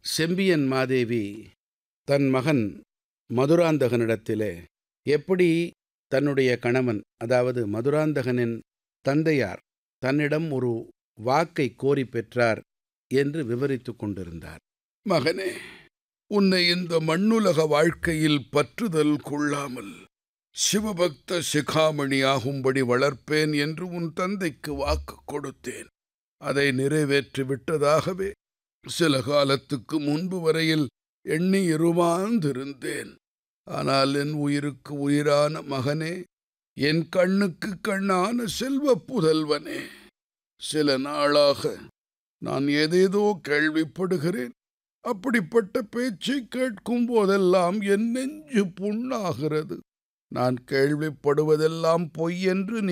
செம்பியன் மாதேவி தன் மகன் மதுராந்தகனிடத்திலே எப்படி தன்னுடைய கணவன் அதாவது மதுராந்தகனின் தந்தையார் தன்னிடம் ஒரு வாக்கை கோரிப் பெற்றார் என்று விவரித்துக் கொண்டிருந்தார் மகனே உன்னை இந்த மண்ணுலக வாழ்க்கையில் பற்றுதல் கொள்ளாமல் சிவபக்த சிகாமணியாகும்படி வளர்ப்பேன் என்று உன் தந்தைக்கு வாக்கு கொடுத்தேன் அதை நிறைவேற்றி விட்டதாகவே சில காலத்துக்கு முன்பு வரையில் எண்ணி இருமாந்திருந்தேன் ஆனால் என் உயிருக்கு உயிரான மகனே என் கண்ணுக்கு கண்ணான செல்வ புதல்வனே சில நாளாக நான் ஏதேதோ கேள்விப்படுகிறேன் அப்படிப்பட்ட பேச்சை கேட்கும் போதெல்லாம் என் நெஞ்சு புண்ணாகிறது நான் கேள்விப்படுவதெல்லாம் பொய் என்று